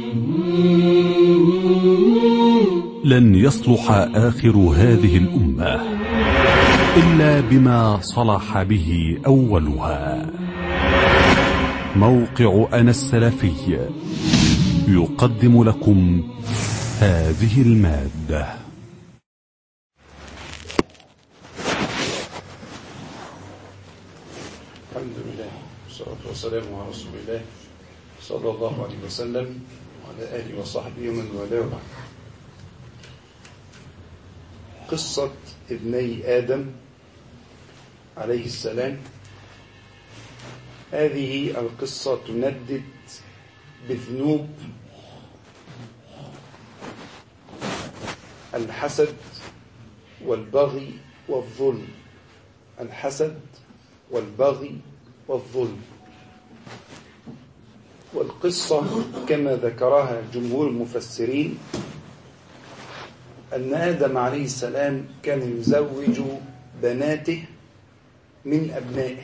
لن يصلح آخر هذه الأمة إلا بما صلح به أولها موقع أنا السلفي يقدم لكم هذه المادة الحمد لله والصلاة والسلام على رسول الله صلى الله عليه وسلم وعلى آله وصحبه ومن والاه وبعد قصة ابني آدم عليه السلام هذه القصة تندد بذنوب الحسد والبغي والظلم الحسد والبغي والظلم والقصة كما ذكرها جمهور المفسرين أن آدم عليه السلام كان يزوج بناته من أبنائه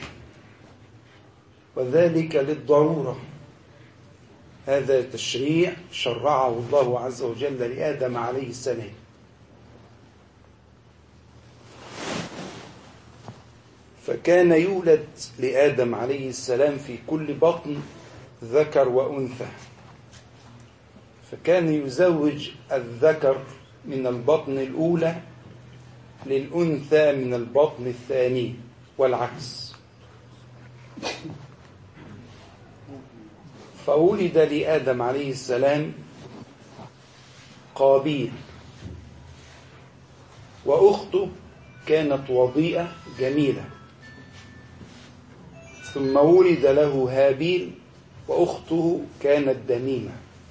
وذلك للضرورة هذا تشريع شرعه الله عز وجل لآدم عليه السلام فكان يولد لآدم عليه السلام في كل بطن ذكر وأنثى فكان يزوج الذكر من البطن الأولى للأنثى من البطن الثاني والعكس فولد لآدم عليه السلام قابيل وأخته كانت وضيئة جميلة ثم ولد له هابيل وأخته كانت دميمة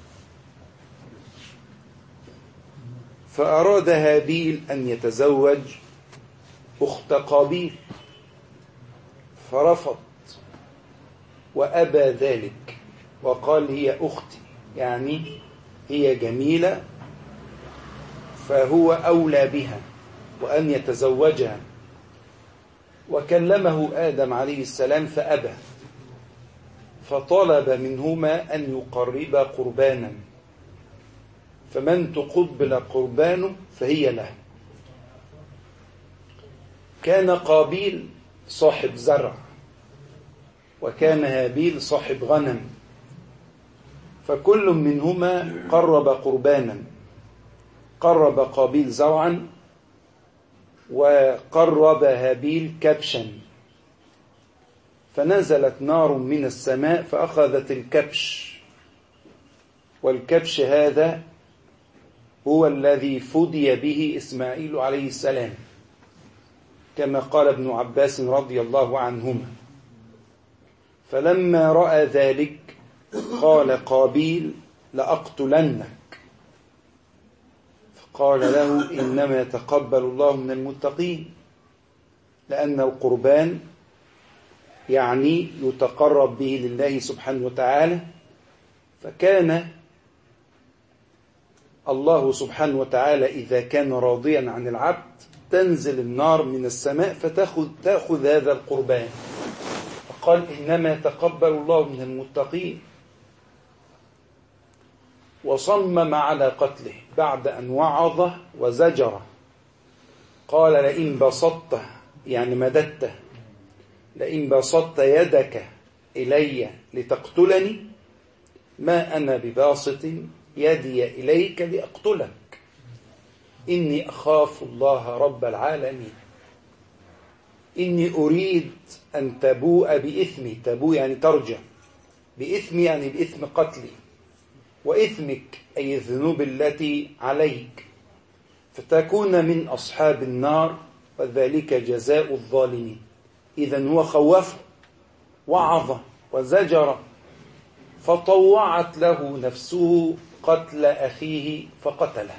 فأراد هابيل أن يتزوج أخت قابيل فرفض وأبى ذلك وقال هي أختي يعني هي جميلة فهو أولى بها وأن يتزوجها وكلمه آدم عليه السلام فأبى فطلب منهما أن يقربا قربانا فمن تقبل قربانه فهي له كان قابيل صاحب زرع وكان هابيل صاحب غنم فكل منهما قرب قربانا قرب قابيل زرعا وقرب هابيل كبشا فنزلت نار من السماء فأخذت الكبش والكبش هذا هو الذي فدي به إسماعيل عليه السلام كما قال ابن عباس رضي الله عنهما فلما رأى ذلك قال قابيل لأقتلنك فقال له إنما يتقبل الله من المتقين لأن القربان يعني يتقرب به لله سبحانه وتعالى فكان الله سبحانه وتعالى إذا كان راضيا عن العبد تنزل النار من السماء فتأخذ تأخذ هذا القربان فقال إنما يتقبل الله من المتقين وصمم على قتله بعد أن وعظه وزجره قال لئن بسطت يعني مددته لئن بسطت يدك إلي لتقتلني ما أنا بباسط يدي إليك لأقتلك إني أخاف الله رب العالمين إني أريد أن تبوء بإثمي تبوء يعني ترجع بإثمي يعني بإثم قتلي وإثمك أي الذنوب التي عليك فتكون من أصحاب النار وذلك جزاء الظالمين إذا هو خوفه وعظ وزجر فطوعت له نفسه قتل أخيه فقتله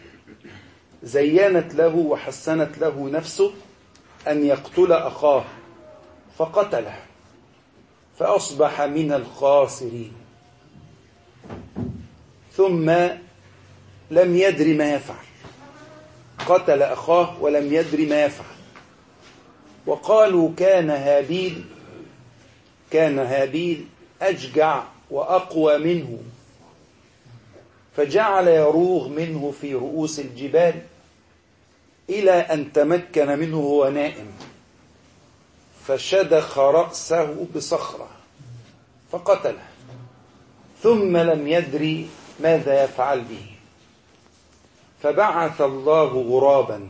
زينت له وحسنت له نفسه أن يقتل أخاه فقتله فأصبح من الخاسرين ثم لم يدر ما يفعل قتل أخاه ولم يدر ما يفعل وقالوا كان هابيل كان هابيل أججع وأقوى منه فجعل يروغ منه في رؤوس الجبال إلى أن تمكن منه وهو نائم فشدخ رأسه بصخرة فقتله ثم لم يدري ماذا يفعل به فبعث الله غرابا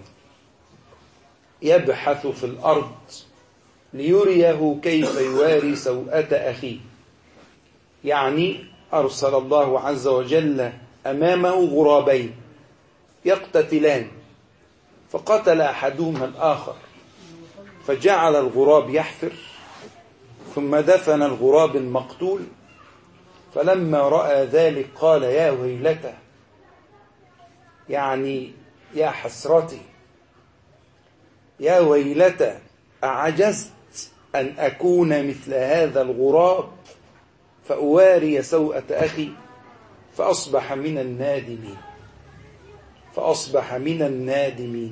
يبحث في الأرض ليريه كيف يواري سوءة أخيه يعني أرسل الله عز وجل أمامه غرابين يقتتلان فقتل أحدهما الآخر فجعل الغراب يحفر ثم دفن الغراب المقتول فلما رأى ذلك قال يا ويلته يعني يا حسرتي يا ويلتى أعجزت أن أكون مثل هذا الغراب فأواري سوءة أخي فأصبح من النادمين فأصبح من النادمين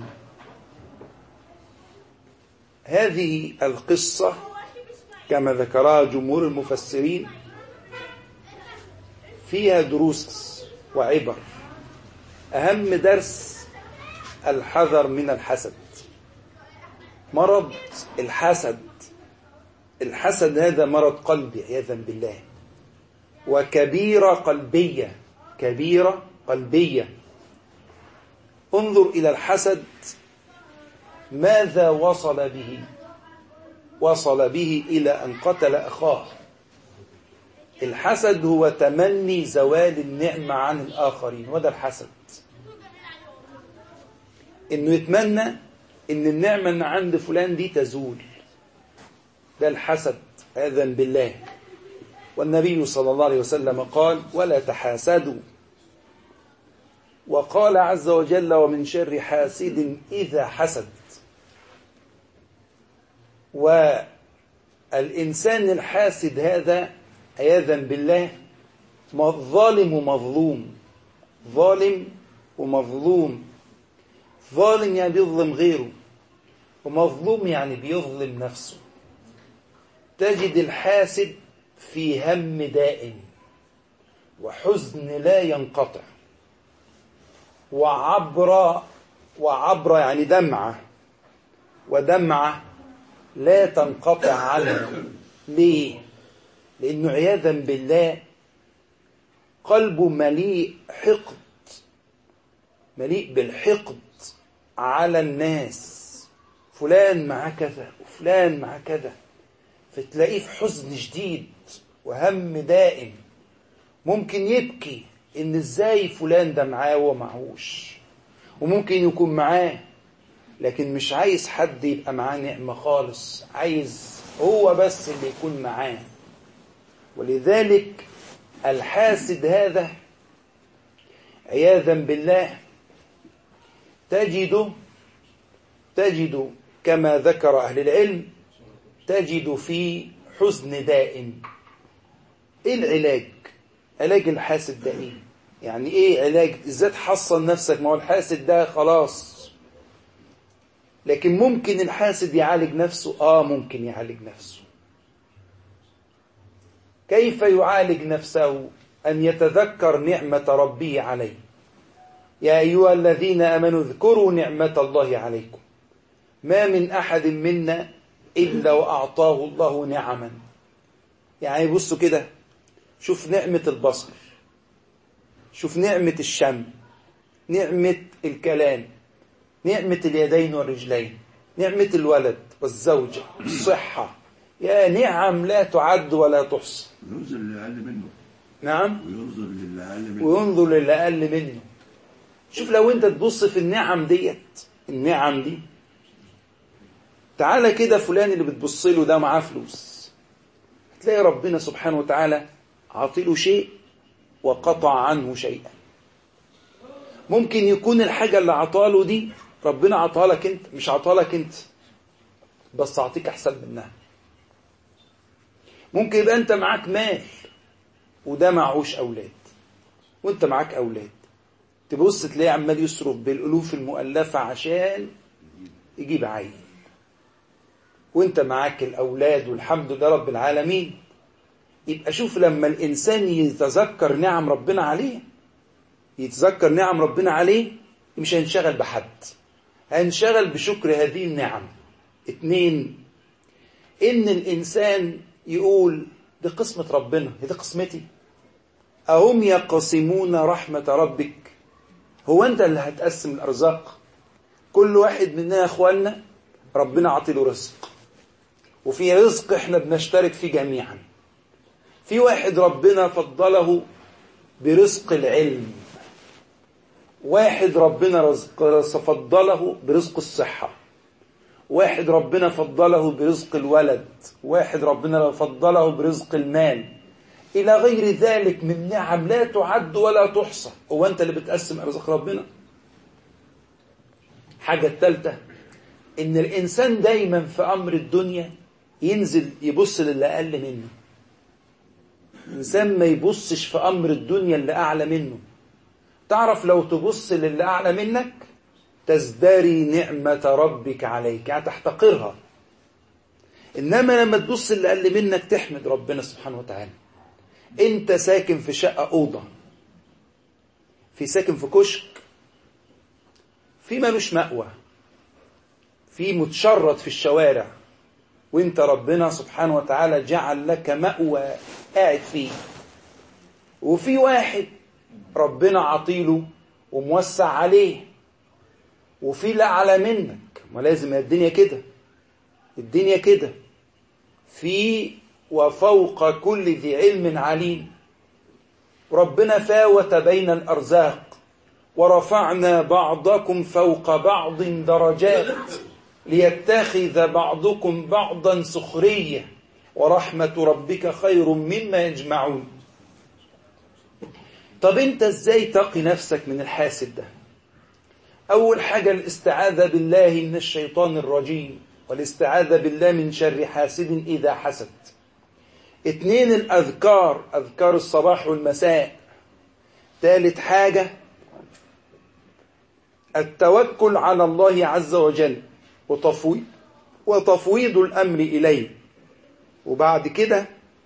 هذه القصة كما ذكرها جمهور المفسرين فيها دروس وعبر أهم درس الحذر من الحسد مرض الحسد الحسد هذا مرض قلبي عياذا بالله وكبيرة قلبية كبيرة قلبية انظر إلى الحسد ماذا وصل به وصل به إلى أن قتل أخاه الحسد هو تمني زوال النعمة عن الآخرين وده الحسد إنه يتمنى إن النعمة اللي عند فلان دي تزول ده الحسد هذا بالله والنبي صلى الله عليه وسلم قال ولا تحاسدوا وقال عز وجل ومن شر حاسد إذا حسد والإنسان الحاسد هذا عياذا بالله ظالم ومظلوم ظالم ومظلوم ظالم يعني بيظلم غيره ومظلوم يعني بيظلم نفسه تجد الحاسد في هم دائم وحزن لا ينقطع وعبر وعبر يعني دمعة ودمعة لا تنقطع عنه ليه؟ لأنه عياذا بالله قلبه مليء حقد مليء بالحقد على الناس فلان مع كذا وفلان مع كذا فتلاقيه في حزن شديد وهم دائم ممكن يبكي ان ازاي فلان ده معاه ومعهوش وممكن يكون معاه لكن مش عايز حد يبقى معاه نعمة خالص عايز هو بس اللي يكون معاه ولذلك الحاسد هذا عياذا بالله تجد تجد كما ذكر أهل العلم تجد في حزن دائم ايه العلاج علاج الحاسد ده ايه يعني ايه علاج ازاي تحصن نفسك ما هو الحاسد ده خلاص لكن ممكن الحاسد يعالج نفسه اه ممكن يعالج نفسه كيف يعالج نفسه ان يتذكر نعمه ربه عليه يا ايها الذين امنوا اذكروا نعمه الله عليكم ما من احد منا الا واعطاه الله نعما يعني بصوا كده شوف نعمه البصر شوف نعمه الشم نعمه الكلام نعمه اليدين والرجلين نعمه الولد والزوجه الصحه يا نعم لا تعد ولا تحصى وينظر للي أقل منه نعم وينظر للي أقل منه وينظر للي اقل منه شوف لو انت تبص في النعم ديت النعم دي تعالى كده فلان اللي بتبص له ده معاه فلوس هتلاقي ربنا سبحانه وتعالى عاطله شيء وقطع عنه شيئا ممكن يكون الحاجة اللي عطاله دي ربنا عطاها لك انت مش عطاها لك انت بس اعطيك احسن منها ممكن يبقى انت معاك مال وده معهوش اولاد وانت معاك اولاد تبص تلاقيه عمال يصرف بالالوف المؤلفه عشان يجيب عيل وانت معاك الاولاد والحمد لله رب العالمين يبقى شوف لما الانسان يتذكر نعم ربنا عليه يتذكر نعم ربنا عليه مش هينشغل بحد هينشغل بشكر هذه النعم اتنين ان الانسان يقول دي قسمة ربنا هي دي قسمتي أهم يقسمون رحمة ربك هو أنت اللي هتقسم الأرزاق كل واحد مننا يا أخوانا ربنا عطيله رزق وفي رزق احنا بنشترك فيه جميعا في واحد ربنا فضله برزق العلم واحد ربنا رزق فضله برزق الصحة واحد ربنا فضله برزق الولد واحد ربنا فضله برزق المال إلى غير ذلك من نعم لا تعد ولا تحصى هو أنت اللي بتقسم أرزاق ربنا حاجة الثالثة إن الإنسان دايما في أمر الدنيا ينزل يبص للي أقل منه الإنسان ما يبصش في أمر الدنيا اللي أعلى منه تعرف لو تبص للي أعلى منك تزدري نعمة ربك عليك يعني تحتقرها إنما لما تبص اللي أقل منك تحمد ربنا سبحانه وتعالى أنت ساكن في شقة أوضة في ساكن في كشك في ملوش مأوى في متشرد في الشوارع وانت ربنا سبحانه وتعالى جعل لك مأوى قاعد فيه وفي واحد ربنا عطيله وموسع عليه وفي لا أعلى منك ما لازم الدنيا كده الدنيا كده في وفوق كل ذي علم عليم ربنا فاوت بين الأرزاق ورفعنا بعضكم فوق بعض درجات ليتخذ بعضكم بعضا سخرية ورحمة ربك خير مما يجمعون طب انت ازاي تقي نفسك من الحاسد ده أول حاجة الاستعاذة بالله من الشيطان الرجيم والاستعاذة بالله من شر حاسد إذا حسد اتنين الأذكار أذكار الصباح والمساء ثالث حاجة التوكل على الله عز وجل وتفويض وتفويض الأمر إليه وبعد كده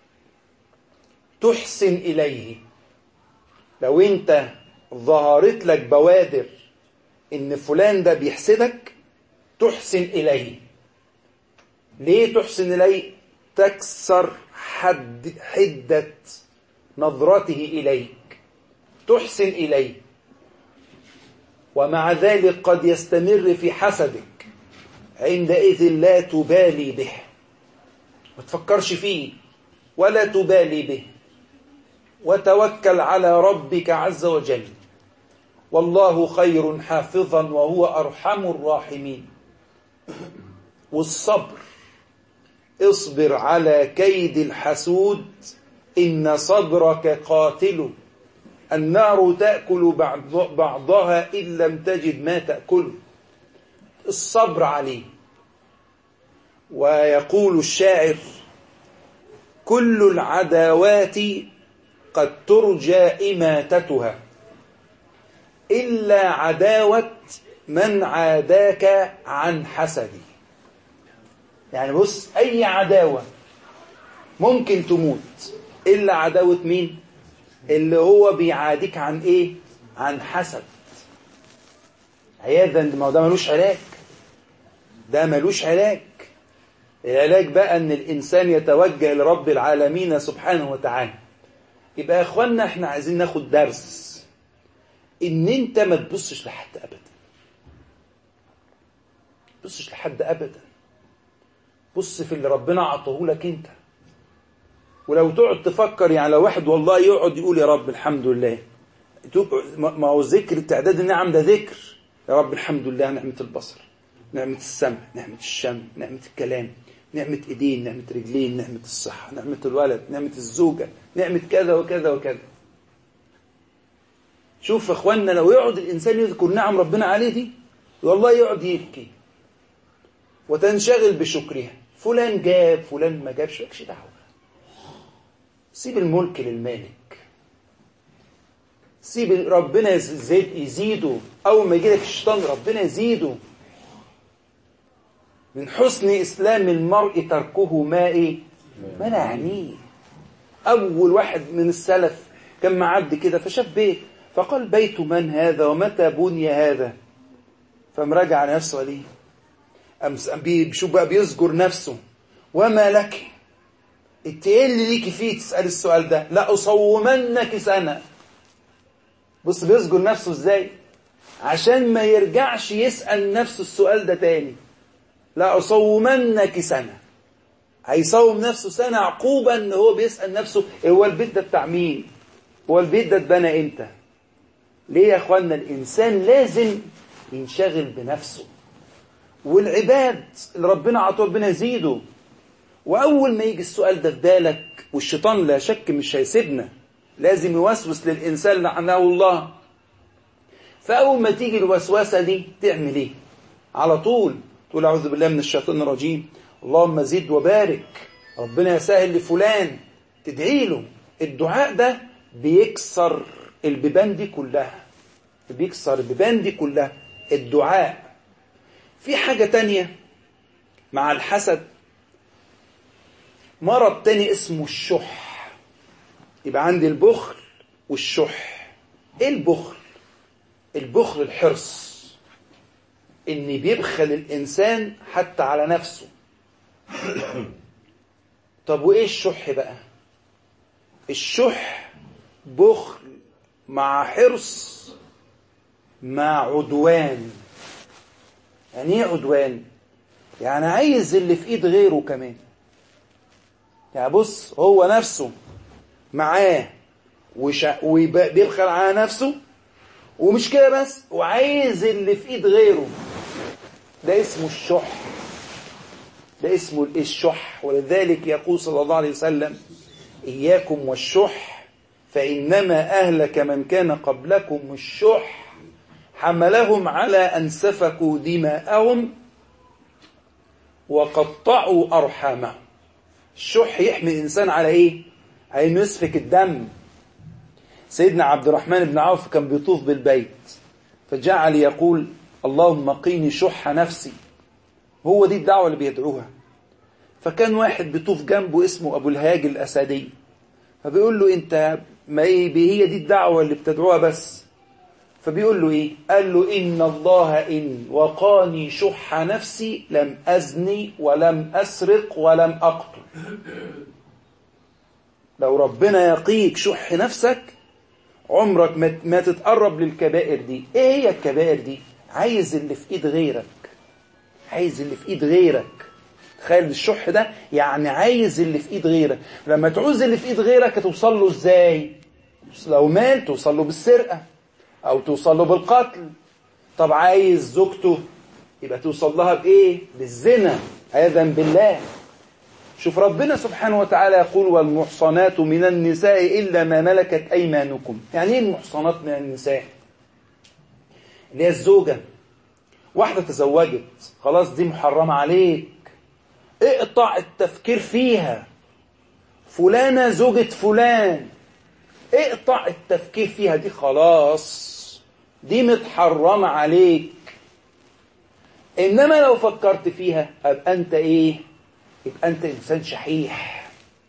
تحسن إليه لو انت ظهرت لك بوادر ان فلان ده بيحسدك تحسن اليه ليه تحسن اليه تكسر حد حدة نظرته إليك تحسن إليه ومع ذلك قد يستمر في حسدك عندئذ لا تبالي به ما تفكرش فيه ولا تبالي به وتوكل على ربك عز وجل والله خير حافظا وهو أرحم الراحمين والصبر اصبر على كيد الحسود إن صبرك قاتل النار تأكل بعضها إن لم تجد ما تأكل الصبر عليه ويقول الشاعر كل العداوات قد ترجى إماتتها إلا عداوة من عاداك عن حسدي يعني بص أي عداوة ممكن تموت إلا عداوة مين اللي هو بيعاديك عن إيه عن حسد عياذا ما ده ملوش علاج ده ملوش علاج العلاج بقى ان الانسان يتوجه لرب العالمين سبحانه وتعالى يبقى يا اخوانا احنا عايزين ناخد درس ان انت ما تبصش لحد ابدا تبصش لحد ابدا بص في اللي ربنا عطاه لك انت ولو تقعد تفكر يعني لو واحد والله يقعد يقول يا رب الحمد لله ما هو ذكر تعداد النعم ده ذكر يا رب الحمد لله نعمة البصر نعمة السمع نعمة الشم نعمة الكلام نعمة ايدين نعمة رجلين نعمة الصحة نعمة الولد نعمة الزوجة نعمة كذا وكذا وكذا شوف يا اخوانا لو يقعد الانسان يذكر نعم ربنا عليه دي والله يقعد يبكي وتنشغل بشكرها فلان جاب فلان ما جابش مالكش دعوه سيب الملك للمالك سيب ربنا يزيد يزيده اول ما يجي لك الشيطان ربنا يزيده من حسن اسلام المرء تركه ما ايه ما لا يعنيه اول واحد من السلف كان معدي كده فشاف بيت فقال بيت من هذا ومتى بني هذا فمراجع على نفسه عليه بيشوف بقى بيذكر نفسه وما لك انت ايه اللي ليكي فيه تسأل السؤال ده لا أصومنك سنة بص بيذكر نفسه ازاي عشان ما يرجعش يسأل نفسه السؤال ده تاني لا أصومنك سنة هيصوم نفسه سنة عقوبة ان هو بيسأل نفسه هو البيت ده بتاع مين هو البيت ده اتبنى امتى ليه يا اخوانا الانسان لازم ينشغل بنفسه والعباد اللي ربنا عطاه ربنا يزيده واول ما يجي السؤال ده في بالك والشيطان لا شك مش هيسيبنا لازم يوسوس للانسان لعنه الله فاول ما تيجي الوسوسه دي تعمل ايه على طول تقول اعوذ بالله من الشيطان الرجيم اللهم زد وبارك ربنا يسهل لفلان تدعي له الدعاء ده بيكسر البيبان دي كلها بيكسر البيبان دي كلها الدعاء في حاجة تانية مع الحسد مرض تاني اسمه الشح يبقى عندي البخل والشح ايه البخل البخل الحرص ان بيبخل الانسان حتى على نفسه طب وايه الشح بقى الشح بخل مع حرص مع عدوان يعني ايه عدوان يعني عايز اللي في ايد غيره كمان يعني بص هو نفسه معاه وشا... وبيبخل على نفسه ومش كده بس وعايز اللي في ايد غيره ده اسمه الشح ده اسمه الشح ولذلك يقول صلى الله عليه وسلم إياكم والشح فإنما أهلك من كان قبلكم الشح حملهم على أن سفكوا دماءهم وقطعوا أرحامهم الشح يحمي الإنسان على إيه؟ على إنه يسفك الدم سيدنا عبد الرحمن بن عوف كان بيطوف بالبيت فجعل يقول اللهم قيني شح نفسي هو دي الدعوة اللي بيدعوها فكان واحد بيطوف جنبه اسمه أبو الهاج الأسدي فبيقول له أنت ما إيه هي دي الدعوة اللي بتدعوها بس فبيقول له إيه قال له إن الله إن وقاني شح نفسي لم أزني ولم أسرق ولم أقتل لو ربنا يقيك شح نفسك عمرك ما تتقرب للكبائر دي ايه هي الكبائر دي عايز اللي في ايد غيرك عايز اللي في ايد غيرك تخيل الشح ده يعني عايز اللي في ايد غيرك لما تعوز اللي في ايد غيرك هتوصل له ازاي لو مال توصل له بالسرقه او توصل له بالقتل طب عايز زوجته يبقى توصل لها بايه بالزنا عياذا بالله شوف ربنا سبحانه وتعالى يقول والمحصنات من النساء إلا ما ملكت أيمانكم يعني ايه المحصنات من النساء اللي هي الزوجة واحدة تزوجت خلاص دي محرمة عليك اقطع التفكير فيها فلانة زوجة فلان اقطع التفكير فيها دي خلاص دي متحرمة عليك إنما لو فكرت فيها أبقى أنت إيه يبقى أنت إنسان شحيح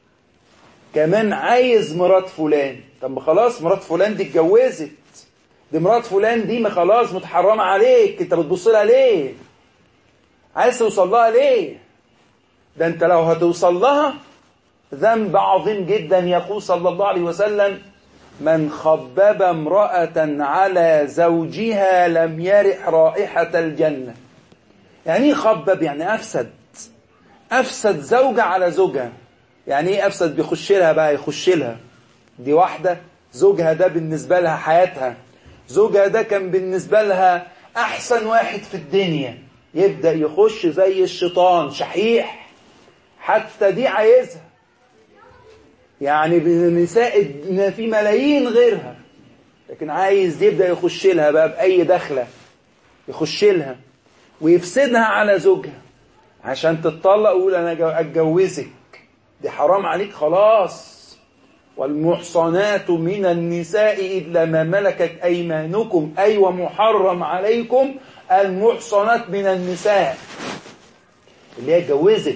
كمان عايز مرات فلان طب خلاص مرات فلان دي اتجوزت دي مرات فلان دي ما خلاص متحرمة عليك انت بتبص لها ليه عايز توصل لها ليه ده انت لو هتوصل لها ذنب عظيم جدا يقول صلى الله عليه وسلم من خبب امرأة على زوجها لم يرح رائحة الجنة يعني ايه خبب يعني أفسد أفسد زوجة على زوجها يعني ايه أفسد بيخش لها بقى يخش لها دي واحدة زوجها ده بالنسبة لها حياتها زوجها ده كان بالنسبة لها أحسن واحد في الدنيا يبدأ يخش زي الشيطان شحيح حتى دي عايزها يعني بالنساء في ملايين غيرها لكن عايز يبدأ يخش لها بقى بأي دخلة يخش لها ويفسدها على زوجها عشان تتطلق ويقول أنا أتجوزك دي حرام عليك خلاص والمحصنات من النساء إلا ما ملكت أيمانكم أي أيوة ومحرم عليكم المحصنات من النساء اللي هي اتجوزت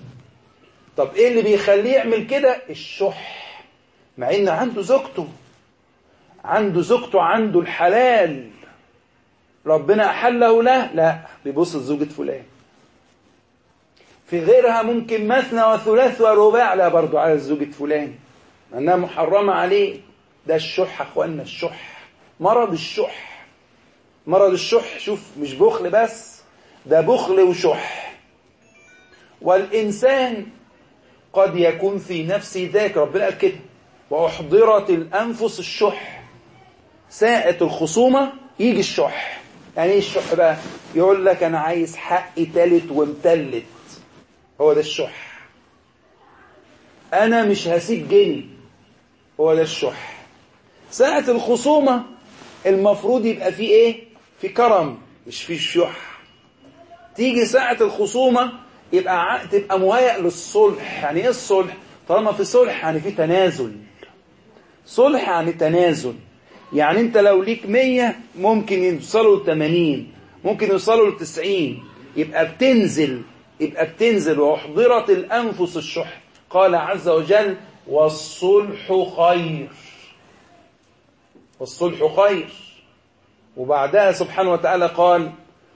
طب ايه اللي بيخليه يعمل كده الشح مع ان عنده زوجته عنده زوجته عنده الحلال ربنا أحله له لا بيبص لزوجة فلان في غيرها ممكن مثنى وثلاث ورباع لا برضو على زوجة فلان أنها محرمة عليه ده الشح أخوانا الشح مرض الشح مرض الشح شوف مش بخل بس ده بخل وشح والإنسان قد يكون في نفسه ذاك ربنا قال كده وأحضرت الأنفس الشح ساعة الخصومة يجي الشح يعني ايه الشح بقى يقول لك أنا عايز حقي تالت ومتلت هو ده الشح أنا مش هسيب جني هو ده الشح ساعة الخصومة المفروض يبقى فيه ايه في كرم مش في شح تيجي ساعة الخصومة يبقى ع... تبقى مهيأ للصلح يعني ايه الصلح طالما في صلح يعني في تنازل صلح يعني تنازل يعني انت لو ليك مية ممكن يوصلوا لتمانين ممكن يوصلوا لتسعين يبقى بتنزل يبقى بتنزل وأحضرت الأنفس الشح قال عز وجل والصلح خير والصلح خير وبعدها سبحانه وتعالى قال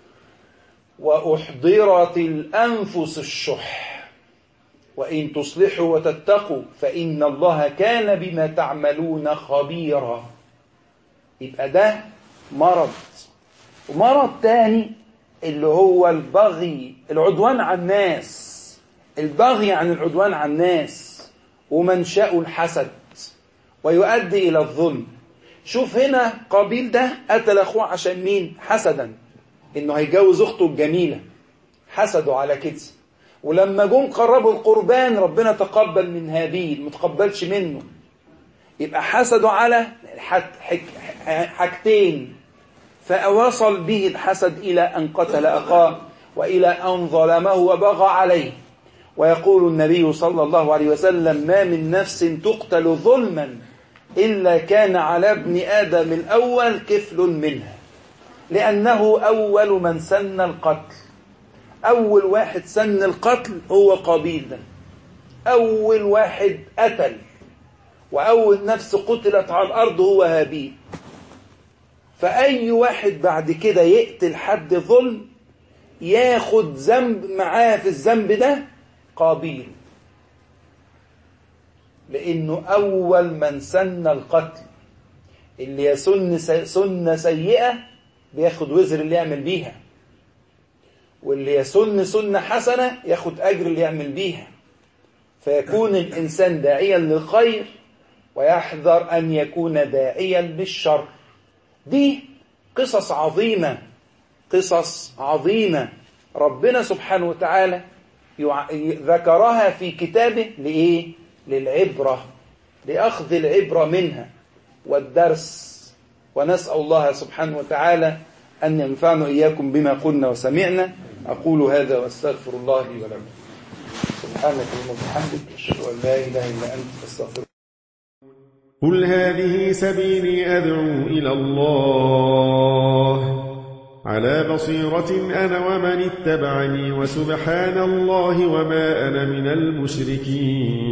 وأحضرت الأنفس الشح وإن تصلحوا وتتقوا فإن الله كان بما تعملون خبيرا يبقى ده مرض ومرض تاني اللي هو البغي العدوان على الناس البغي عن العدوان على الناس ومنشأه الحسد ويؤدي إلى الظلم شوف هنا قابيل ده قتل أخوه عشان مين حسدا إنه هيجوز أخته الجميلة حسدوا على كده ولما جم قربوا القربان ربنا تقبل من هابيل متقبلش منه يبقى حسدوا على حاجتين فوصل به الحسد إلى أن قتل أخاه وإلى أن ظلمه وبغى عليه ويقول النبي صلى الله عليه وسلم ما من نفس تقتل ظلما إلا كان على ابن آدم الأول كفل منها لأنه أول من سن القتل أول واحد سن القتل هو قابيل ده أول واحد قتل وأول نفس قتلت على الأرض هو هابيل فأي واحد بعد كده يقتل حد ظلم ياخد ذنب معاه في الذنب ده قابيل لأنه أول من سن القتل اللي يسن سنة سيئة بياخد وزر اللي يعمل بيها واللي يسن سنة حسنة ياخد أجر اللي يعمل بيها فيكون الإنسان داعيا للخير ويحذر أن يكون داعيا للشر دي قصص عظيمة قصص عظيمة ربنا سبحانه وتعالى ذكرها في كتابه لإيه؟ للعبرة لأخذ العبرة منها والدرس ونسأل الله سبحانه وتعالى أن ينفعنا إياكم بما قلنا وسمعنا أقول هذا وأستغفر الله لي ولكم سبحانك اللهم وبحمدك أشهد أن لا إله إلا أنت أستغفرك قل هذه سبيلي أدعو إلى الله على بصيرة أنا ومن اتبعني وسبحان الله وما أنا من المشركين